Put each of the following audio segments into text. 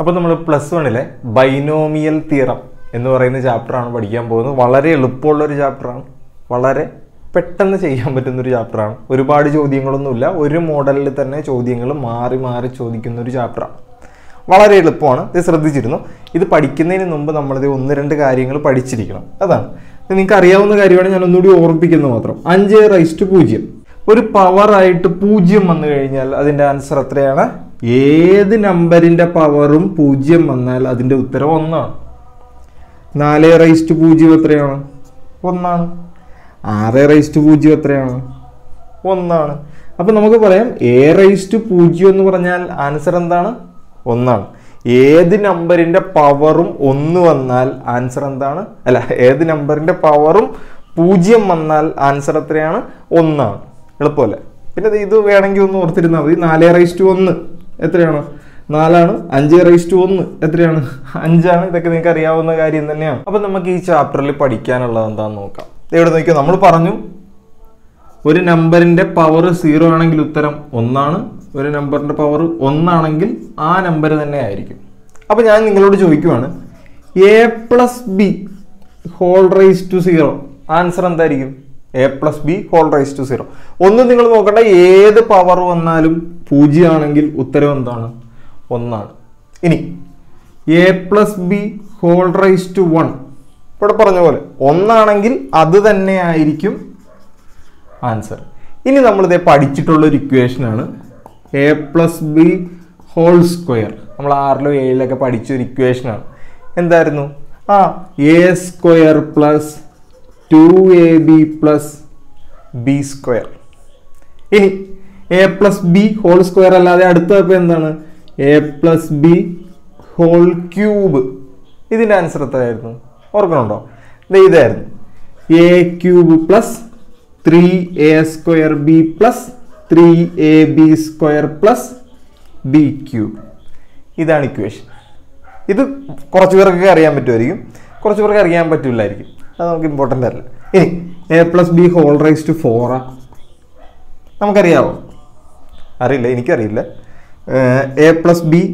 അപ്പോൾ നമ്മൾ പ്ലസ് വണ്ണിലെ ബൈനോമിയൽ തിയറം എന്ന് പറയുന്ന ചാപ്റ്ററാണ് പഠിക്കാൻ പോകുന്നത് വളരെ എളുപ്പമുള്ള ഒരു ചാപ്റ്ററാണ് വളരെ പെട്ടെന്ന് ചെയ്യാൻ പറ്റുന്ന ഒരു ചാപ്റ്ററാണ് ഒരുപാട് ചോദ്യങ്ങളൊന്നുമില്ല ഒരു മോഡലിൽ തന്നെ ചോദ്യങ്ങൾ മാറി മാറി ചോദിക്കുന്ന ഒരു ചാപ്റ്ററാണ് വളരെ എളുപ്പമാണ് ഇത് ശ്രദ്ധിച്ചിരുന്നു ഇത് പഠിക്കുന്നതിന് മുമ്പ് നമ്മളിത് ഒന്ന് രണ്ട് കാര്യങ്ങൾ പഠിച്ചിരിക്കണം അതാണ് ഇത് നിങ്ങൾക്ക് അറിയാവുന്ന കാര്യമാണ് ഞാൻ ഒന്നുകൂടി ഓർമ്മിപ്പിക്കുന്നത് മാത്രം അഞ്ച് റൈസ്റ്റ് പൂജ്യം ഒരു പവറായിട്ട് പൂജ്യം വന്നു കഴിഞ്ഞാൽ അതിൻ്റെ ആൻസർ എത്രയാണ് ഏത് നമ്പറിൻ്റെ പവറും പൂജ്യം വന്നാൽ അതിൻ്റെ ഉത്തരം ഒന്നാണ് നാല് റൈസ്റ്റ് പൂജ്യം എത്രയാണ് ഒന്നാണ് ആറ് റൈസ്റ്റ് പൂജ്യം എത്രയാണ് ഒന്നാണ് അപ്പം നമുക്ക് പറയാം എ റൈസ്റ്റ് പൂജ്യം എന്ന് പറഞ്ഞാൽ ആൻസർ എന്താണ് ഒന്നാണ് ഏത് നമ്പറിൻ്റെ പവറും ഒന്ന് വന്നാൽ ആൻസർ എന്താണ് അല്ല ഏത് നമ്പറിൻ്റെ പവറും പൂജ്യം വന്നാൽ ആൻസർ എത്രയാണ് ഒന്നാണ് എളുപ്പമല്ലേ പിന്നെ ദേ ഇത് വേണമെങ്കിൽ ഒന്ന് ഓർത്തിരുന്നാൽ മതി നാല് റൈസ്റ്റ് ഒന്ന് എത്രയാണ് നാലാണ് അഞ്ച് റൈസ്റ്റ് ഒന്ന് എത്രയാണ് അഞ്ചാണ് ഇതൊക്കെ നിങ്ങൾക്ക് അറിയാവുന്ന കാര്യം തന്നെയാണ് അപ്പം നമുക്ക് ഈ ചാപ്റ്ററിൽ പഠിക്കാനുള്ളത് എന്താണെന്ന് നോക്കാം ദേ ഇവിടെ നോക്കിയോ നമ്മൾ പറഞ്ഞു ഒരു നമ്പറിന്റെ പവർ സീറോ ആണെങ്കിൽ ഉത്തരം ഒന്നാണ് ഒരു നമ്പറിന്റെ പവർ ഒന്നാണെങ്കിൽ ആ നമ്പർ തന്നെ ആയിരിക്കും അപ്പൊ ഞാൻ നിങ്ങളോട് ചോദിക്കുവാണ് A plus B whole raise to zero answer എന്തായിരിക്കും A plus B whole raise to zero ഒന്നും നിങ്ങൾ നോക്കണ്ട ഏത് പവർ വന്നാലും പൂജ്യമാണെങ്കിൽ ഉത്തരം എന്താണ് ഒന്നാണ് ഇനി A plus B whole raise to one ഇവിടെ പറഞ്ഞ പോലെ ഒന്നാണെങ്കിൽ അത് തന്നെ ആയിരിക്കും ആൻസർ ഇനി നമ്മളിത് പഠിച്ചിട്ടുള്ള ഒരു ഇക്വേഷനാണ് A plus B whole square നമ്മൾ ആറിലോ ഏഴിലൊക്കെ പഠിച്ച ഒരു ഇക്വേഷനാണ് എന്തായിരുന്നു ആ A square plus two A B plus B square ഇനി A plus B whole square അല്ലാതെ അടുത്ത ഇപ്പം എന്താണ് A plus B whole cube ഇതിൻ്റെ ആൻസർ എത്രയായിരുന്നു ഓർക്കണുണ്ടോ ദേ ഇതായിരുന്നു A cube plus three A square B plus three A B square plus B cube ഇതാണ് ഇക്വേഷൻ ഇത് കുറച്ച് പേർക്കൊക്കെ അറിയാൻ പറ്റുമായിരിക്കും കുറച്ച് പേർക്ക് അറിയാൻ പറ്റില്ലായിരിക്കും അത് നമുക്ക് ഇമ്പോർട്ടൻ്റ് അല്ല ഇനി A plus B whole raise to ഫോറാ നമുക്കറിയാവോ അറിയില്ല എനിക്കറിയില്ല A plus B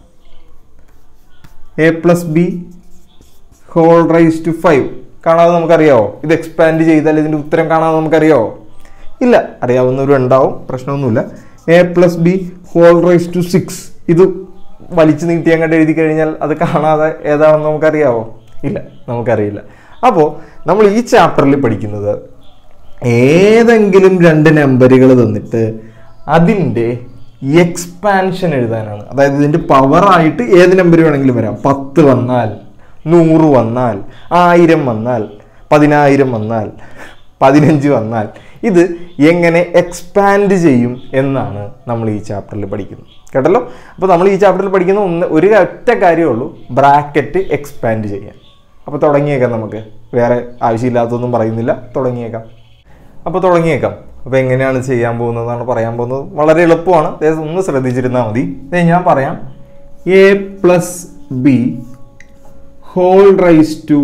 A plus B whole raise to five കാണാതെ നമുക്കറിയാവോ ഇത് എക്സ്പാൻഡ് ചെയ്താൽ ഇതിൻ്റെ ഉത്തരം കാണാതെ നമുക്കറിയാവോ ഇല്ല അറിയാവുന്നവരും ഉണ്ടാവും പ്രശ്നമൊന്നുമില്ല A plus B whole raise to six ഇത് വലിച്ചു നീട്ടി അങ്ങോട്ട് എഴുതി കഴിഞ്ഞാൽ അത് കാണാതെ ഏതാണെന്ന് നമുക്കറിയാവോ ഇല്ല നമുക്കറിയില്ല അപ്പോൾ നമ്മൾ ഈ ചാപ്റ്ററിൽ പഠിക്കുന്നത് ഏതെങ്കിലും രണ്ട് നമ്പറുകൾ തന്നിട്ട് അതിൻ്റെ എക്സ്പാൻഷൻ എഴുതാനാണ് അതായത് ഇതിൻ്റെ പവറായിട്ട് ഏത് നമ്പർ വേണമെങ്കിലും വരാം പത്ത് വന്നാൽ നൂറ് വന്നാൽ ആയിരം വന്നാൽ പതിനായിരം വന്നാൽ പതിനഞ്ച് വന്നാൽ ഇത് എങ്ങനെ എക്സ്പാൻഡ് ചെയ്യും എന്നാണ് നമ്മൾ ഈ ചാപ്റ്ററിൽ പഠിക്കുന്നത് കേട്ടല്ലോ അപ്പോൾ നമ്മൾ ഈ ചാപ്റ്ററിൽ പഠിക്കുന്ന ഒന്ന് ഒരു ഒറ്റ കാര്യമേ ഉള്ളൂ ബ്രാക്കറ്റ് എക്സ്പാൻഡ് ചെയ്യാൻ അപ്പോൾ തുടങ്ങിയേക്കാം നമുക്ക് വേറെ ആവശ്യമില്ലാത്തതൊന്നും പറയുന്നില്ല തുടങ്ങിയേക്കാം അപ്പോൾ തുടങ്ങിയേക്കാം അപ്പോൾ എങ്ങനെയാണ് ചെയ്യാൻ പോകുന്നതെന്നാണ് പറയാൻ പോകുന്നത് വളരെ എളുപ്പമാണ് ദേ ഒന്ന് ശ്രദ്ധിച്ചിരുന്നാൽ മതി ദേ ഞാൻ പറയാം A plus B whole raise to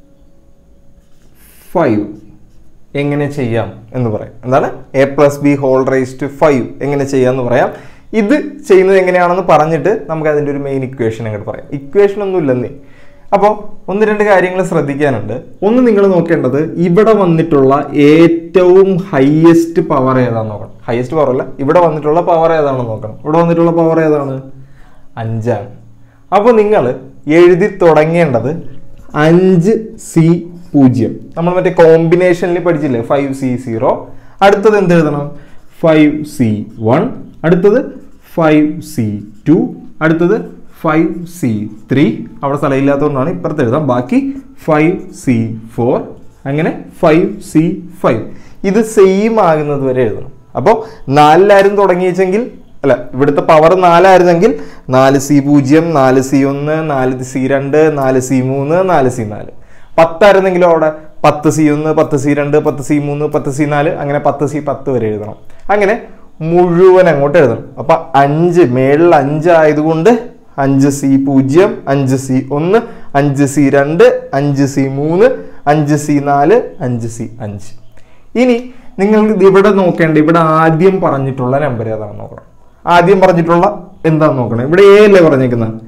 five എങ്ങനെ ചെയ്യാം എന്ന് പറയാം എന്താണ് A plus B whole raise to five എങ്ങനെ ചെയ്യാം എന്ന് പറയാം ഇത് ചെയ്യുന്നത് എങ്ങനെയാണെന്ന് പറഞ്ഞിട്ട് നമുക്ക് അതിൻ്റെ ഒരു മെയിൻ ഇക്വേഷൻ അങ്ങോട്ട് പറയാം ഇക്വേഷൻ ഒന്നും ഇല്ലെന്നേ അപ്പോൾ ഒന്ന് രണ്ട് കാര്യങ്ങൾ ശ്രദ്ധിക്കാനുണ്ട് ഒന്ന് നിങ്ങൾ നോക്കേണ്ടത് ഇവിടെ വന്നിട്ടുള്ള ഏറ്റവും ഹയസ്റ്റ് പവർ ഏതാണെന്ന് നോക്കണം ഹയസ്റ്റ് പവർ അല്ല ഇവിടെ വന്നിട്ടുള്ള പവർ ഏതാണെന്ന് നോക്കണം ഇവിടെ വന്നിട്ടുള്ള പവർ ഏതാണ് അഞ്ചാണ് അപ്പോൾ നിങ്ങൾ എഴുതി തുടങ്ങേണ്ടത് അഞ്ച് സി പൂജ്യം നമ്മൾ മറ്റേ കോമ്പിനേഷനിൽ പഠിച്ചില്ലേ ഫൈവ് സി സീറോ അടുത്തത് എന്ത് എഴുതണം ഫൈവ് സി വൺ അടുത്തത് ഫൈവ് സി ടു അടുത്തത് ഫൈവ് സി ത്രീ അവിടെ സ്ഥലമില്ലാത്തതുകൊണ്ടാണ് ഇപ്പുറത്ത് എഴുതാം ബാക്കി ഫൈവ് സി ഫോർ അങ്ങനെ ഫൈവ് സി ഫൈവ് ഇത് സെയിം ആകുന്നത് വരെ എഴുതണം അപ്പോൾ നാലിലാരും തുടങ്ങിയെങ്കിൽ അല്ല ഇവിടുത്തെ പവർ നാലായിരുന്നെങ്കിൽ നാല് സി പൂജ്യം നാല് സി ഒന്ന് നാല് സി രണ്ട് നാല് സി മൂന്ന് നാല് സി നാല് പത്തായിരുന്നെങ്കിലും അവിടെ പത്ത് സി ഒന്ന് പത്ത് സി രണ്ട് പത്ത് സി മൂന്ന് പത്ത് സി നാല് അങ്ങനെ പത്ത് സി പത്ത് വരെ എഴുതണം അങ്ങനെ മുഴുവൻ അങ്ങോട്ട് എഴുതണം അപ്പൊ അഞ്ച് മേളിൽ അഞ്ച് ആയതുകൊണ്ട് അഞ്ച് സി പൂജ്യം അഞ്ച് സി ഒന്ന് അഞ്ച് സി രണ്ട് അഞ്ച് സി മൂന്ന് അഞ്ച് സി നാല് അഞ്ച് സി അഞ്ച് ഇനി നിങ്ങൾ ഇത് ഇവിടെ നോക്കേണ്ട ഇവിടെ ആദ്യം പറഞ്ഞിട്ടുള്ള നമ്പർ ഏതാണെന്ന് നോക്കണം ആദ്യം പറഞ്ഞിട്ടുള്ള എന്താന്ന് നോക്കണം ഇവിടെ എ അല്ലേ പറഞ്ഞേക്കുന്നത്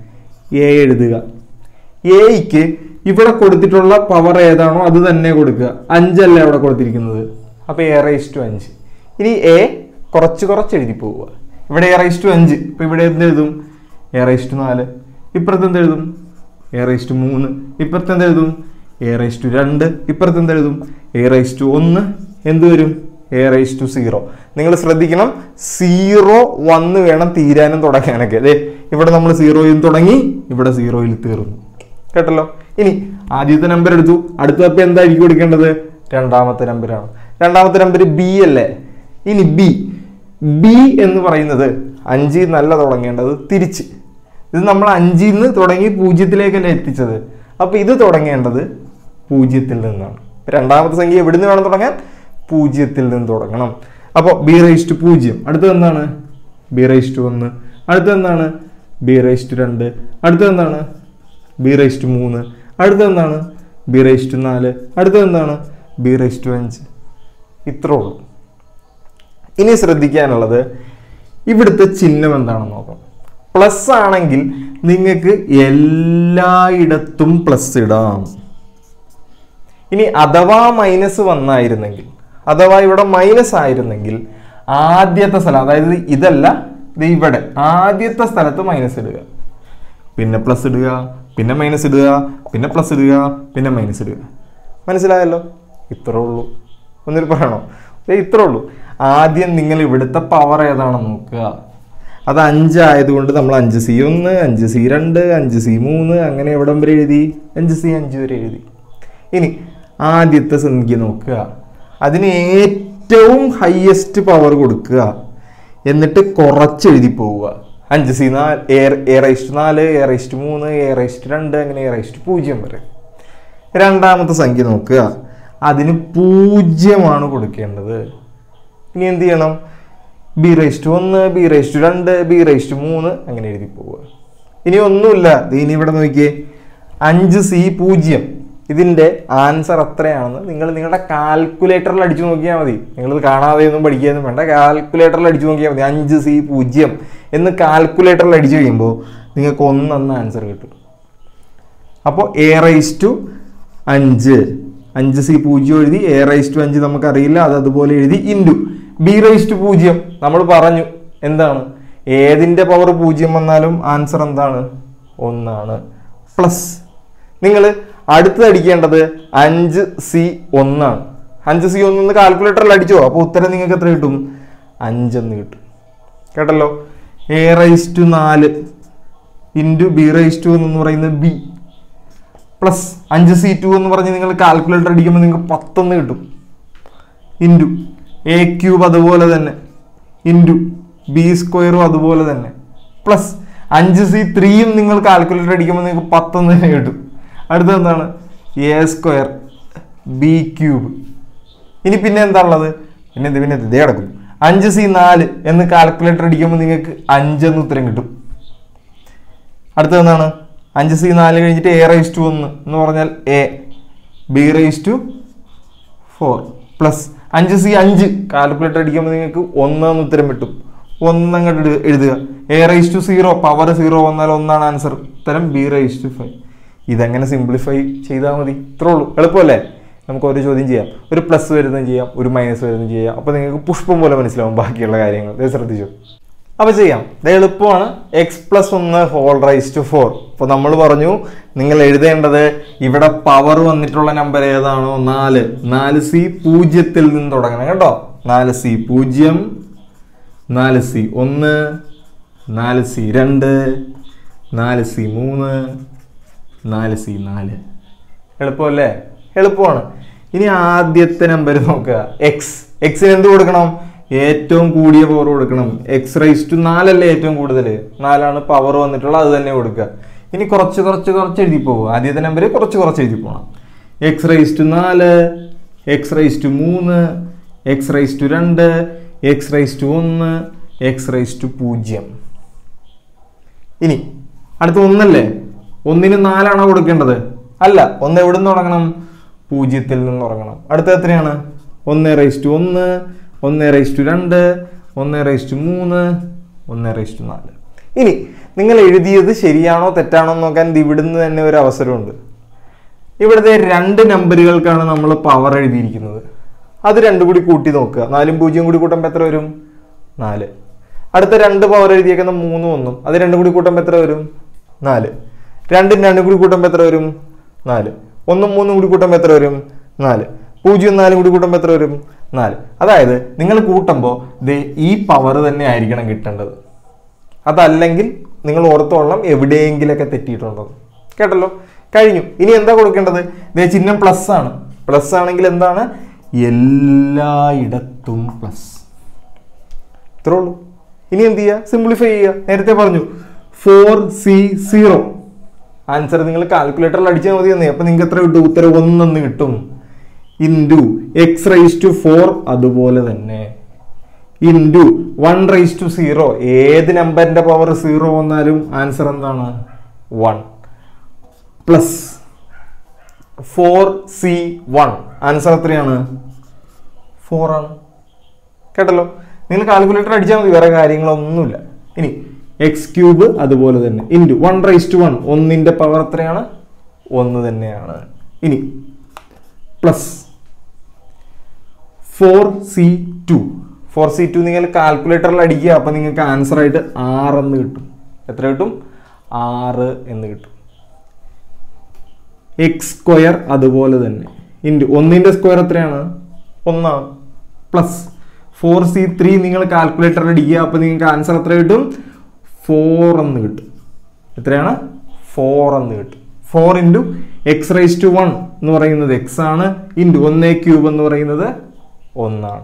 എ എഴുതുക എയ്ക്ക് ഇവിടെ കൊടുത്തിട്ടുള്ള പവർ ഏതാണോ അത് തന്നെ കൊടുക്കുക അഞ്ചല്ലേ അവിടെ കൊടുത്തിരിക്കുന്നത് അപ്പോൾ എ റൈസ് ടു അഞ്ച് ഇനി എ കുറച്ച് കുറച്ച് എഴുതി പോവുക ഇവിടെ എ റൈസ് ടു അഞ്ച് ഇപ്പൊ ഇവിടെ എന്ത് എഴുതും എ റൈസ് ടു നാല് ഇപ്പുറത്ത് എന്ത് എഴുതും എ റൈസ് ടു മൂന്ന് ഇപ്പുറത്ത് എന്ത് എഴുതും എ റൈസ് ടു രണ്ട് ഇപ്പുറത്ത് എന്ത് എഴുതും എ റൈസ് ടു ഒന്ന് എന്ത് വരും എ റൈസ് ടു സീറോ നിങ്ങൾ ശ്രദ്ധിക്കണം സീറോ വന്ന് വേണം തീരാനും തുടങ്ങാനൊക്കെ അതെ ഇവിടെ നമ്മൾ സീറോയിൽ തുടങ്ങി ഇവിടെ സീറോയിൽ തീർന്നു കേട്ടല്ലോ ഇനി ആദ്യത്തെ നമ്പർ എടുത്തു അടുത്ത അപ്പം എന്തായിരിക്കും എടുക്കേണ്ടത് രണ്ടാമത്തെ നമ്പറാണ് രണ്ടാമത്തെ നമ്പർ ബി അല്ലേ ഇനി ബി ബി എന്ന് പറയുന്നത് അഞ്ചിൽ നിന്നല്ല തുടങ്ങേണ്ടത് തിരിച്ച് ഇത് നമ്മൾ അഞ്ചിൽ നിന്ന് തുടങ്ങി പൂജ്യത്തിലേക്കല്ലേ എത്തിച്ചത് അപ്പൊ ഇത് തുടങ്ങേണ്ടത് പൂജ്യത്തിൽ നിന്നാണ് ഇപ്പൊ രണ്ടാമത്തെ സംഖ്യ എവിടുന്ന് വേണം തുടങ്ങാൻ പൂജ്യത്തിൽ നിന്ന് തുടങ്ങണം അപ്പോൾ ബി റൈസ് ടു പൂജ്യം അടുത്തത് എന്താണ് ബി റൈസ് ടു ഒന്ന് അടുത്തത് എന്താണ് ബി റൈസ് ടു രണ്ട് അടുത്തത് എന്താണ് ബി റൈസ് ടു മൂന്ന് അടുത്തത് എന്താണ് ബി റൈസ് ടു നാല് അടുത്തത് എന്താണ് ബി റൈസ് ടു അഞ്ച് ഇത്രേ ഉള്ളൂ ഇനി ശ്രദ്ധിക്കാനുള്ളത് ഇവിടുത്തെ ചിഹ്നം എന്താണെന്ന് നോക്കാം പ്ലസ് ആണെങ്കിൽ നിങ്ങൾക്ക് എല്ലായിടത്തും പ്ലസ് ഇടാം ഇനി അഥവാ മൈനസ് വന്നായിരുന്നെങ്കിൽ അഥവാ ഇവിടെ മൈനസ് ആയിരുന്നെങ്കിൽ ആദ്യത്തെ സ്ഥലം അതായത് ഇതല്ല ഇത് ഇവിടെ ആദ്യത്തെ സ്ഥലത്ത് മൈനസ് ഇടുക പിന്നെ പ്ലസ് ഇടുക പിന്നെ മൈനസ് ഇടുക പിന്നെ പ്ലസ് ഇടുക പിന്നെ മൈനസ് ഇടുക മനസ്സിലായല്ലോ ഇത്രേ ഉള്ളൂ ഒന്നിൽ പറയണോ ദേ ഇത്രേ ഉള്ളൂ ആദ്യം നിങ്ങൾ ഇവിടുത്തെ പവർ ഏതാണെന്ന് നോക്കുക അത് അഞ്ചായതുകൊണ്ട് നമ്മൾ അഞ്ച് സി ഒന്ന് അഞ്ച് സി രണ്ട് അഞ്ച് സി മൂന്ന് അങ്ങനെ എവിടം വരെ എഴുതി അഞ്ച് സി അഞ്ച് വരെ എഴുതി ഇനി ആദ്യത്തെ സംഖ്യ നോക്കുക അതിന് ഏറ്റവും ഹയസ്റ്റ് പവർ കൊടുക്കുക എന്നിട്ട് കുറച്ച് എഴുതി പോവുക അഞ്ച് സി നാല് എ റൈസ്റ്റ് നാല് എ റൈസ്റ്റ് മൂന്ന് എ റൈസ്റ്റ് രണ്ട് അങ്ങനെ എ റൈസ്റ്റ് പൂജ്യം വരെ രണ്ടാമത്തെ സംഖ്യ നോക്കുക അതിന് പൂജ്യമാണ് കൊടുക്കേണ്ടത് ഇനി എന്ത് ചെയ്യണം ബി റൈസ്റ്റ് ഒന്ന് ബി റൈസ്റ്റ് രണ്ട് ബി റൈസ്റ്റ് മൂന്ന് അങ്ങനെ എഴുതി പോവുക ഇനി ഒന്നുമില്ല ദേ ഇനി ഇവിടെ നോക്കിയേ അഞ്ച് സി പൂജ്യം ഇതിന്റെ ആൻസർ എത്രയാണെന്ന് നിങ്ങൾ നിങ്ങളുടെ കാൽക്കുലേറ്ററിൽ അടിച്ചു നോക്കിയാൽ മതി നിങ്ങളിത് കാണാതെ ഒന്നും പഠിക്കാനൊന്നും വേണ്ട കാൽക്കുലേറ്ററിൽ അടിച്ചു നോക്കിയാൽ മതി അഞ്ച് സി പൂജ്യം എന്ന് കാൽക്കുലേറ്ററിൽ അടിച്ചു കഴിയുമ്പോൾ നിങ്ങൾക്ക് ഒന്നെന്ന ആൻസർ കിട്ടും അപ്പോൾ എ റൈസ് ടു അഞ്ച് അഞ്ച് സി പൂജ്യം എഴുതി എ റൈസ് ടു അഞ്ച് നമുക്കറിയില്ല അത് അതുപോലെ എഴുതി ഇൻറ്റു ബി റൈസ് ടു പൂജ്യം നമ്മൾ പറഞ്ഞു എന്താണ് ഏതിൻ്റെ പവർ പൂജ്യം വന്നാലും ആൻസർ എന്താണ് ഒന്നാണ് പ്ലസ് നിങ്ങൾ അടുത്തത് അടിക്കേണ്ടത് അഞ്ച് സി ഒന്നാണ് അഞ്ച് സി ഒന്ന് കാൽക്കുലേറ്ററിൽ അടിച്ചോ അപ്പോൾ ഉത്തരം നിങ്ങൾക്ക് എത്ര കിട്ടും അഞ്ചെന്ന് കിട്ടും കേട്ടല്ലോ എ റൈസ് ടു നാല് ഇൻറ്റു ബി റൈസ് ടു എന്ന് പറയുന്നത് ബി പ്ലസ് അഞ്ച് സി ടു എന്ന് പറഞ്ഞ് നിങ്ങൾ കാൽക്കുലേറ്റർ അടിക്കുമ്പോൾ നിങ്ങൾക്ക് പത്തൊന്ന് കിട്ടും ഇൻറ്റു എ ക്യൂബ് അതുപോലെ തന്നെ ഇൻറ്റു ബി സ്ക്വയറും അതുപോലെ തന്നെ പ്ലസ് അഞ്ച് സി ത്രീയും നിങ്ങൾ കാൽക്കുലേറ്റർ അടിക്കുമ്പോൾ നിങ്ങൾക്ക് പത്തൊന്ന് തന്നെ കിട്ടും അടുത്തത് എന്താണ് എ സ്ക്വയർ ബി ക്യൂബ് ഇനി പിന്നെ എന്താ ഉള്ളത് പിന്നെ എന്ത് പിന്നെ ഇതേ കിടക്കും അഞ്ച് സി നാല് എന്ന് കാൽക്കുലേറ്റർ അടിക്കുമ്പോൾ നിങ്ങൾക്ക് അഞ്ചെന്ന് ഉത്തരം കിട്ടും അടുത്തത് എന്താണ് അഞ്ച് സി നാല് കഴിഞ്ഞിട്ട് എ റൈസ് ടു ഒന്ന് എന്ന് പറഞ്ഞാൽ A B raise to four plus അഞ്ച് സി അഞ്ച് കാൽക്കുലേറ്റർ അടിക്കുമ്പോൾ നിങ്ങൾക്ക് ഒന്നെന്ന് ഉത്തരം കിട്ടും ഒന്നങ്ങോട്ട് എഴു- എഴുതുക A raise to zero power zero വന്നാൽ ഒന്നാണ് ആൻസർ ഉത്തരം ബി റൈസ് ടു ഫൈവ് ഇതെങ്ങനെ സിംപ്ലിഫൈ ചെയ്താൽ മതി ഇത്രേ ഉള്ളൂ എളുപ്പമല്ലേ നമുക്ക് ഒരു ചോദ്യം ചെയ്യാം ഒരു പ്ലസ് വരുന്നതും ചെയ്യാം ഒരു മൈനസ് വരുന്നതും ചെയ്യാം അപ്പോൾ നിങ്ങൾക്ക് പുഷ്പം പോലെ മനസ്സിലാവും ബാക്കിയുള്ള കാര്യങ്ങൾ ദേ ശ്രദ്ധിച്ചു അപ്പോൾ ചെയ്യാം ഇത് എളുപ്പമാണ് എക്സ് പ്ലസ് ഒന്ന് ഹോൾ റൈസ് ടു ഫോർ അപ്പോൾ നമ്മൾ പറഞ്ഞു നിങ്ങൾ എഴുതേണ്ടത് ഇവിടെ പവർ വന്നിട്ടുള്ള നമ്പർ ഏതാണോ നാല് നാല് സി പൂജ്യത്തിൽ നിന്ന് തുടങ്ങണം കേട്ടോ നാല് സി പൂജ്യം നാല് സി ഒന്ന് നാല് സി രണ്ട് നാല് സി മൂന്ന് നാല് സി നാല് എളുപ്പമല്ലേ എളുപ്പമാണ് ഇനി ആദ്യത്തെ നമ്പർ നോക്കുക എക്സ് എക്സിന് എന്ത് കൊടുക്കണം ഏറ്റവും കൂടിയ പവർ കൊടുക്കണം എക്സ് റൈസ് ടു നാലല്ലേ ഏറ്റവും കൂടുതൽ നാലാണ് പവർ വന്നിട്ടുള്ളത് അത് തന്നെ കൊടുക്കുക ഇനി കുറച്ച് കുറച്ച് കുറച്ച് എഴുതി പോകും ആദ്യത്തെ നമ്പർ കുറച്ച് കുറച്ച് എഴുതി പോകണം എക്സ് റൈസ് ടു നാല് എക്സ് റൈസ് ടു മൂന്ന് എക്സ് റൈസ് ടു രണ്ട് എക്സ് റൈസ് ടു ഒന്ന് എക്സ് റൈസ് ടു പൂജ്യം ഇനി അടുത്ത ഒന്നല്ലേ ഒന്നിന് നാലാണോ കൊടുക്കേണ്ടത് അല്ല ഒന്ന് എവിടെ നിന്ന് തുടങ്ങണം പൂജ്യത്തിൽ നിന്ന് തുടങ്ങണം അടുത്ത എത്രയാണ് ഒന്ന് റൈസ് ടു ഒന്ന് ഒന്ന് റൈസ് ടു രണ്ട് ഒന്ന് റൈസ് ടു മൂന്ന് ഒന്ന് റൈസ് ടു നാല് ഇനി നിങ്ങൾ എഴുതിയത് ശരിയാണോ തെറ്റാണോ എന്ന് നോക്കാൻ ഇത് ഇവിടുന്ന് തന്നെ ഒരു അവസരമുണ്ട് ഇവിടുത്തെ രണ്ട് നമ്പറുകൾക്കാണ് നമ്മൾ പവർ എഴുതിയിരിക്കുന്നത് അത് രണ്ടും കൂടി കൂട്ടി നോക്കുക നാലും പൂജ്യം കൂടി കൂട്ടുമ്പോൾ എത്ര വരും നാല് അടുത്ത രണ്ട് പവർ എഴുതിയേക്കുന്ന മൂന്നും ഒന്നും അത് രണ്ടും കൂടി കൂട്ടുമ്പോൾ എത്ര വരും നാല് രണ്ടും രണ്ടും കൂടി കൂട്ടുമ്പോൾ എത്ര വരും നാല് ഒന്നും മൂന്നും കൂടി കൂട്ടുമ്പോൾ എത്ര വരും നാല് പൂജ്യം നാലും കൂടി കൂട്ടുമ്പോൾ എത്ര വരും നാല് അതായത് നിങ്ങൾ കൂട്ടുമ്പോൾ ദേ ഈ പവർ തന്നെ ആയിരിക്കണം കിട്ടേണ്ടത് അതല്ലെങ്കിൽ നിങ്ങൾ ഓർത്തോളണം എവിടെയെങ്കിലൊക്കെ തെറ്റിയിട്ടുണ്ടെന്ന് കേട്ടല്ലോ കഴിഞ്ഞു ഇനി എന്താ കൊടുക്കേണ്ടത് ഇതേ ചിഹ്നം പ്ലസ് ആണ് പ്ലസ് ആണെങ്കിൽ എന്താണ് എല്ലായിടത്തും പ്ലസ് ഇത്രേ ഉള്ളൂ ഇനി എന്ത് ചെയ്യുക സിംപ്ലിഫൈ ചെയ്യുക നേരത്തെ പറഞ്ഞു ഫോർ സി സീറോ ആൻസർ നിങ്ങൾ കാൽക്കുലേറ്ററിൽ അടിച്ചാൽ മതി എന്നേ അപ്പൊ നിങ്ങൾക്ക് എത്ര കിട്ടും ഉത്തരം ഒന്നെന്ന് കിട്ടും into X raise to four അതുപോലെ തന്നെ into one raise to zero ഏത് നമ്പറിന്റെ പവർ സീറോ വന്നാലും ആൻസർ എന്താണ് one plus four C one answer എത്രയാണ് ഫോർ ആണ് കേട്ടല്ലോ നിങ്ങൾ കാൽക്കുലേറ്റർ അടിച്ചാൽ മതി വേറെ കാര്യങ്ങളൊന്നുമില്ല ഇനി എക്സ് ക്യൂബ് അതുപോലെ തന്നെ into one raise to one ഒന്നിന്റെ പവർ എത്രയാണ് ഒന്ന് തന്നെയാണ് ഇനി plus four C two four C two നിങ്ങൾ കാൽക്കുലേറ്ററിൽ അടിക്കുക അപ്പം നിങ്ങൾക്ക് ആൻസർ ആയിട്ട് ആറ് എന്ന് കിട്ടും എത്ര കിട്ടും ആറ് എന്ന് കിട്ടും എക്സ് സ്ക്വയർ അതുപോലെ തന്നെ ഇൻറ്റു ഒന്നിൻ്റെ സ്ക്വയർ എത്രയാണ് ഒന്നാണ് പ്ലസ് ഫോർ സി ത്രീ നിങ്ങൾ കാൽക്കുലേറ്ററിൽ അടിക്കുക അപ്പോൾ നിങ്ങൾക്ക് ആൻസർ എത്ര കിട്ടും ഫോർ എന്ന് കിട്ടും എത്രയാണ് ഫോർ എന്ന് കിട്ടും four into X raise to one എന്ന് പറയുന്നത് എക്സ് ആണ് ഇൻറ്റു ഒന്നേ ക്യൂബ് എന്ന് പറയുന്നത് ഒന്നാണ്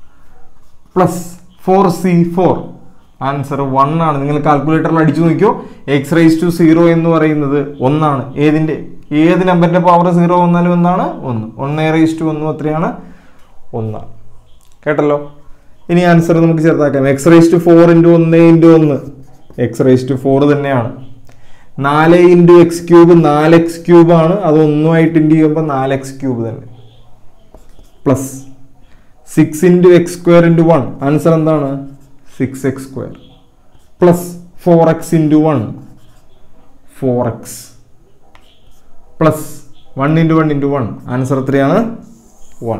plus four C four answer one ആണ് നിങ്ങൾ കാൽക്കുലേറ്ററിൽ അടിച്ചു നോക്കിയോ എക്സ് റൈസ് ടു സീറോ എന്ന് പറയുന്നത് ഒന്നാണ് ഏതിൻ്റെ ഏത് നമ്പറിന്റെ പവർ സീറോ വന്നാലും ഒന്നാണ് ഒന്ന് ഒന്നേ റൈസ് ടു ഒന്നും എത്രയാണ് ഒന്നാണ് കേട്ടല്ലോ ഇനി ആൻസർ നമുക്ക് ചെറുതാക്കാം X raise to four into ഒന്ന് ഇൻറ്റു ഒന്ന് എക്സ് റൈസ് ടു ഫോർ തന്നെയാണ് നാല് ഇൻറ്റു എക്സ് ക്യൂബ് നാല് എക്സ് ക്യൂബ് ആണ് അത് ഒന്നുമായിട്ട് ഇൻറ്റു ചെയ്യുമ്പോൾ നാല് എക്സ് ക്യൂബ് തന്നെ plus six into X square into one answer എന്താണ് six X square plus four X into one four X plus one into one into one answer എത്രയാണ് one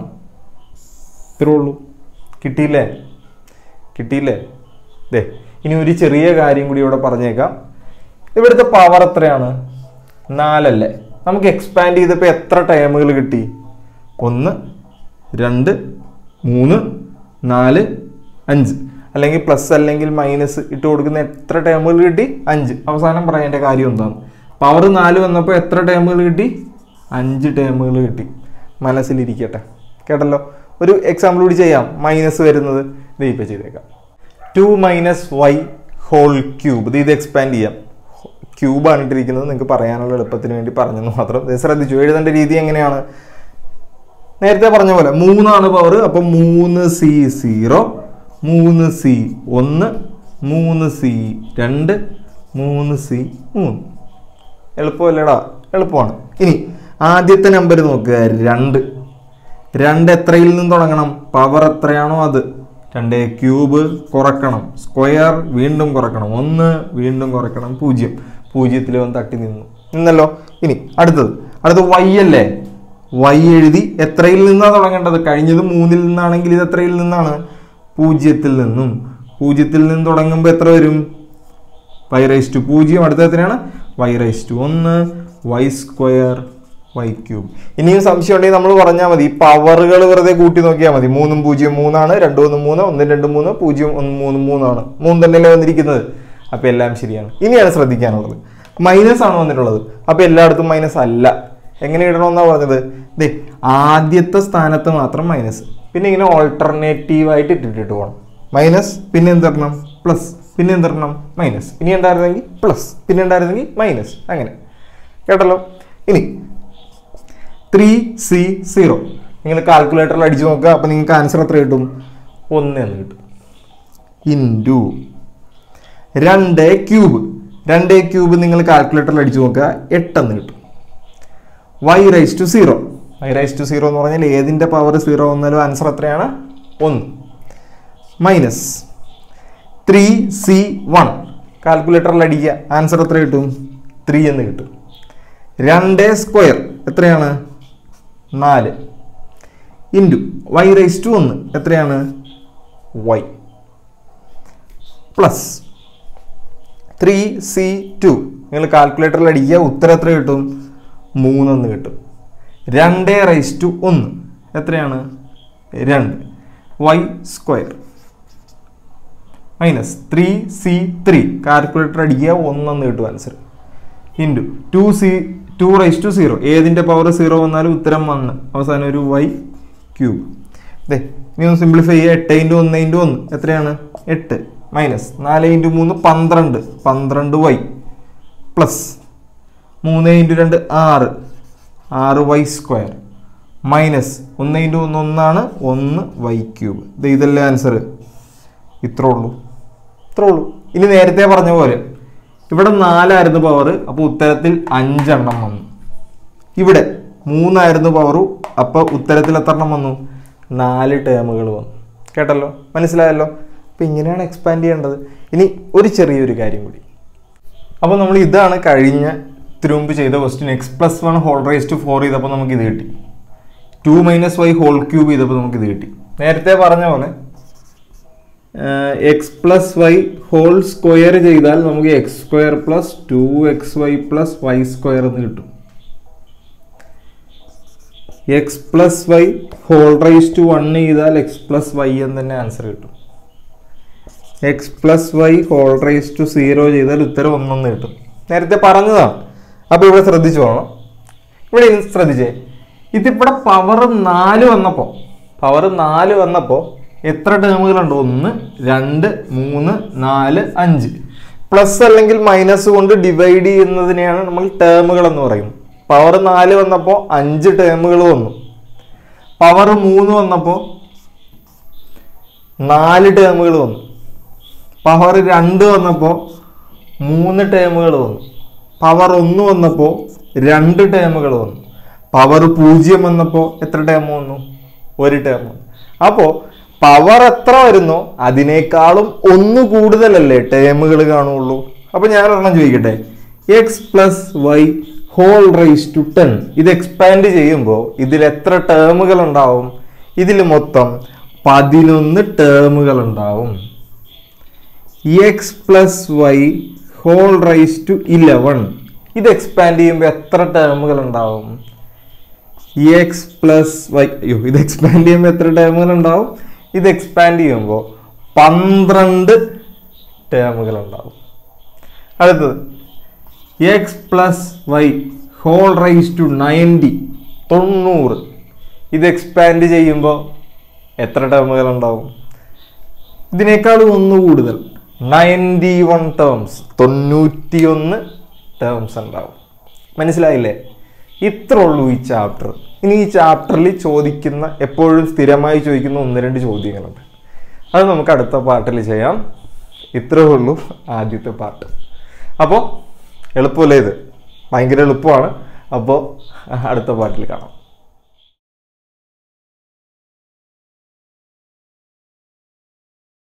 ഇത്രേ ഉള്ളൂ കിട്ടിയില്ലേ കിട്ടിയില്ലേ ദേ ഇനി ഒരു ചെറിയ കാര്യം കൂടി ഇവിടെ പറഞ്ഞേക്കാം ഇവിടുത്തെ പവർ എത്രയാണ് നാലല്ലേ നമുക്ക് എക്സ്പാൻഡ് ചെയ്തപ്പോൾ എത്ര ടൈമുകൾ കിട്ടി ഒന്ന് രണ്ട് മൂന്ന് നാല് അഞ്ച് അല്ലെങ്കിൽ പ്ലസ് അല്ലെങ്കിൽ മൈനസ് ഇട്ട് കൊടുക്കുന്ന എത്ര ടേമുകൾ കിട്ടി അഞ്ച് അവസാനം പറയേണ്ട കാര്യം എന്താണ് പവർ നാല് വന്നപ്പോൾ എത്ര ടേമുകൾ കിട്ടി അഞ്ച് ടേമുകൾ കിട്ടി മനസ്സിലിരിക്കട്ടെ കേട്ടല്ലോ ഒരു എക്സാമ്പിൾ കൂടി ചെയ്യാം മൈനസ് വരുന്നത് ഇത് ഇപ്പം ചെയ്തേക്കാം two minus Y whole cube ഇത് ഇത് എക്സ്പാൻഡ് ചെയ്യാം ക്യൂബാണ് ഇട്ടിരിക്കുന്നത് നിങ്ങൾക്ക് പറയാനുള്ള എളുപ്പത്തിന് വേണ്ടി പറഞ്ഞെന്ന് മാത്രം ഇത് ശ്രദ്ധിച്ചു എഴുതേണ്ട രീതി എങ്ങനെയാണ് നേരത്തെ പറഞ്ഞ പോലെ മൂന്നാണ് പവർ അപ്പം മൂന്ന് സി സീറോ മൂന്ന് സി ഒന്ന് മൂന്ന് സി രണ്ട് മൂന്ന് സി മൂന്ന് എളുപ്പമല്ലേടാ എളുപ്പമാണ് ഇനി ആദ്യത്തെ നമ്പർ നോക്കുക രണ്ട് രണ്ട് എത്രയിൽ നിന്ന് തുടങ്ങണം പവർ എത്രയാണോ അത് രണ്ട് ക്യൂബ് കുറക്കണം സ്ക്വയർ വീണ്ടും കുറക്കണം ഒന്ന് വീണ്ടും കുറക്കണം പൂജ്യം പൂജ്യത്തിൽ വന്ന് തട്ടി നിന്നു നിന്നല്ലോ ഇനി അടുത്തത് അടുത്ത വൈ അല്ലേ വൈ എഴുതി എത്രയിൽ നിന്നാണ് തുടങ്ങേണ്ടത് കഴിഞ്ഞത് മൂന്നിൽ നിന്നാണെങ്കിൽ ഇത് എത്രയിൽ നിന്നാണ് പൂജ്യത്തിൽ നിന്നും പൂജ്യത്തിൽ നിന്ന് തുടങ്ങുമ്പോൾ എത്ര വരും വൈ റൈസ് ടു പൂജ്യം അടുത്ത എത്രയാണ് വൈ റൈസ് ടു ഒന്ന് വൈ സ്ക്വയർ വൈ ക്യൂബ് ഇനിയും സംശയം ഉണ്ടെങ്കിൽ നമ്മൾ പറഞ്ഞാൽ മതി പവറുകൾ വെറുതെ കൂട്ടി നോക്കിയാൽ മതി മൂന്നും പൂജ്യം മൂന്നാണ് രണ്ട് ഒന്ന് മൂന്ന് ഒന്ന് രണ്ട് മൂന്ന് പൂജ്യം ഒന്ന് മൂന്ന് മൂന്നാണ് മൂന്ന് തന്നെയല്ലേ വന്നിരിക്കുന്നത് അപ്പോൾ എല്ലാം ശരിയാണ് ഇനിയാണ് ശ്രദ്ധിക്കാനുള്ളത് മൈനസ് ആണ് വന്നിട്ടുള്ളത് അപ്പോൾ എല്ലായിടത്തും മൈനസ് അല്ല എങ്ങനെ ഇടണമെന്നാണ് പറഞ്ഞത് ദേ ആദ്യത്തെ സ്ഥാനത്ത് മാത്രം മൈനസ് പിന്നെ ഇങ്ങനെ ഓൾട്ടർനേറ്റീവ് ആയിട്ട് ഇട്ടിട്ട് പോകണം മൈനസ് പിന്നെ എന്തിടണം പ്ലസ് പിന്നെ എന്തിടണം മൈനസ് ഇനി ഉണ്ടായിരുന്നെങ്കിൽ പ്ലസ് പിന്നെ ഉണ്ടായിരുന്നെങ്കിൽ മൈനസ് അങ്ങനെ കേട്ടല്ലോ ഇനി ത്രീ സി സീറോ നിങ്ങൾ കാൽക്കുലേറ്ററിൽ അടിച്ചു നോക്കുക അപ്പം നിങ്ങൾക്ക് ആൻസർ എത്ര കിട്ടും ഒന്ന് എന്ന് കിട്ടും ഇൻറ്റു രണ്ട് ക്യൂബ് രണ്ട് ക്യൂബ് നിങ്ങൾ കാൽക്കുലേറ്ററിൽ അടിച്ചു നോക്കുക എട്ടെന്ന് കിട്ടും Y raise to zero Y raise to zero എന്ന് പറഞ്ഞാൽ ഏതിൻ്റെ പവർ സീറോ വന്നാലും ആൻസർ എത്രയാണ് ഒന്ന് മൈനസ് ത്രീ സി വൺ കാൽക്കുലേറ്ററിൽ അടിക്കുക ആൻസർ എത്ര കിട്ടും ത്രീ എന്ന് കിട്ടും രണ്ട് സ്ക്വയർ എത്രയാണ് നാല് ഇൻറ്റു വൈ റൈസ് ടു ഒന്ന് എത്രയാണ് Y plus three C two നിങ്ങൾ കാൽക്കുലേറ്ററിൽ അടിക്കുക ഉത്തരം എത്ര കിട്ടും മൂന്നെന്ന് കിട്ടും രണ്ട് റൈസ് ടു ഒന്ന് എത്രയാണ് രണ്ട് Y square minus three C three calculator അടിക്കുക ഒന്നെന്ന് കിട്ടും answer into two C two raise to zero ഏതിൻ്റെ പവർ സീറോ വന്നാലും ഉത്തരം വന്ന് അവസാനം ഒരു വൈ ക്യൂബ് ദേ ഇനി ഒന്ന് സിംപ്ലിഫൈ ചെയ്യുക എട്ട് ഇൻറ്റു ഒന്ന് ഇൻറ്റു ഒന്ന് എത്രയാണ് എട്ട് മൈനസ് നാല് ഇൻറ്റു മൂന്ന് പന്ത്രണ്ട് പന്ത്രണ്ട് വൈ പ്ലസ് മൂന്ന് ഇൻറ്റു രണ്ട് ആറ് ആറ് വൈ സ്ക്വയർ മൈനസ് ഒന്ന് ഇൻറ്റു ഒന്ന് ഒന്നാണ് ഒന്ന് വൈ ക്യൂബ് ഇത് ഇതല്ലേ ആൻസർ ഇത്രേ ഉള്ളൂ ഇത്രേ ഉള്ളൂ ഇനി നേരത്തെ പറഞ്ഞ പോലെ ഇവിടെ നാലായിരുന്നു പവർ അപ്പോൾ ഉത്തരത്തിൽ അഞ്ചെണ്ണം വന്നു ഇവിടെ മൂന്നായിരുന്നു പവറു അപ്പോൾ ഉത്തരത്തിൽ എത്ര എണ്ണം വന്നു നാല് ടേമുകൾ വന്നു കേട്ടല്ലോ മനസ്സിലായല്ലോ അപ്പം ഇങ്ങനെയാണ് എക്സ്പാൻഡ് ചെയ്യേണ്ടത് ഇനി ഒരു ചെറിയൊരു കാര്യം കൂടി അപ്പോൾ നമ്മൾ ഇതാണ് കഴിഞ്ഞ തിരുമ്പ് ചെയ്ത question X plus one whole raise to four ചെയ്തപ്പോൾ നമുക്ക് ഇത് കിട്ടി two minus Y whole cube ചെയ്തപ്പോൾ നമുക്ക് ഇത് കിട്ടി നേരത്തെ പറഞ്ഞ പോലെ X plus Y whole square ചെയ്താൽ നമുക്ക് X square plus two X Y plus Y square എന്ന് കിട്ടും X plus Y whole raise to one ചെയ്താൽ എക്സ് പ്ലസ് വൈ എന്ന് തന്നെ ആൻസർ കിട്ടും X plus Y whole raise to zero ചെയ്താൽ ഉത്തരം ഒന്നെന്ന് കിട്ടും നേരത്തെ പറഞ്ഞതാണ് അപ്പോൾ ഇവിടെ ശ്രദ്ധിച്ചു പോകണം ഇവിടെ ഇനി ശ്രദ്ധിച്ചേ ഇതിവിടെ പവർ നാല് വന്നപ്പോൾ പവർ നാല് വന്നപ്പോൾ എത്ര ടേമുകളുണ്ട് ഒന്ന് രണ്ട് മൂന്ന് നാല് അഞ്ച് പ്ലസ് അല്ലെങ്കിൽ മൈനസ് കൊണ്ട് ഡിവൈഡ് ചെയ്യുന്നതിനെയാണ് നമ്മൾ ടേമുകൾ എന്ന് പറയുന്നത് പവർ നാല് വന്നപ്പോൾ അഞ്ച് ടേമുകൾ വന്നു പവർ മൂന്ന് വന്നപ്പോൾ നാല് ടേമുകൾ വന്നു പവർ രണ്ട് വന്നപ്പോൾ മൂന്ന് ടേമുകൾ വന്നു പവർ ഒന്ന് വന്നപ്പോൾ രണ്ട് ടേമുകൾ വന്നു പവർ പൂജ്യം വന്നപ്പോൾ എത്ര ടേം വന്നു ഒരു ടേം വന്നു അപ്പോൾ പവർ എത്ര വരുന്നോ അതിനേക്കാളും ഒന്ന് കൂടുതലല്ലേ ടേമുകൾ കാണുള്ളൂ അപ്പോൾ ഞാൻ ഒരെണ്ണം ചോദിക്കട്ടെ X plus Y whole raise to ten ഇത് എക്സ്പാൻഡ് ചെയ്യുമ്പോൾ ഇതിൽ എത്ര ടേമുകൾ ഉണ്ടാവും ഇതിൽ മൊത്തം പതിനൊന്ന് ടേമുകൾ ഉണ്ടാവും X plus Y whole raise to eleven ഇത് എക്സ്പാൻഡ് ചെയ്യുമ്പോൾ എത്ര ടേമുകൾ ഉണ്ടാവും എക്സ് പ്ലസ് വൈ അയ്യോ ഇത് എക്സ്പാൻഡ് ചെയ്യുമ്പോൾ എത്ര ടേമുകൾ ഉണ്ടാവും ഇത് എക്സ്പാൻഡ് ചെയ്യുമ്പോൾ പന്ത്രണ്ട് ടേമുകൾ ഉണ്ടാവും അടുത്തത് X plus Y whole raise to ninety തൊണ്ണൂറ് ഇത് എക്സ്പാൻഡ് ചെയ്യുമ്പോൾ എത്ര ടേമുകൾ ഉണ്ടാവും ഇതിനേക്കാളും ഒന്ന് കൂടുതൽ നയൻറ്റി വൺ ടേംസ് തൊണ്ണൂറ്റിയൊന്ന് ടേംസ് ഉണ്ടാവും മനസ്സിലായില്ലേ ഇത്ര ഉള്ളൂ ഈ ചാപ്റ്റർ ഇനി ഈ ചാപ്റ്ററിൽ ചോദിക്കുന്ന എപ്പോഴും സ്ഥിരമായി ചോദിക്കുന്ന ഒന്ന് രണ്ട് ചോദ്യങ്ങളുണ്ട് അത് നമുക്ക് അടുത്ത പാർട്ടിൽ ചെയ്യാം ഇത്രേ ഉള്ളൂ ആദ്യത്തെ പാർട്ട് അപ്പോൾ എളുപ്പമല്ലേ ഇത് ഭയങ്കര എളുപ്പമാണ് അപ്പോൾ അടുത്ത പാർട്ടിൽ കാണാം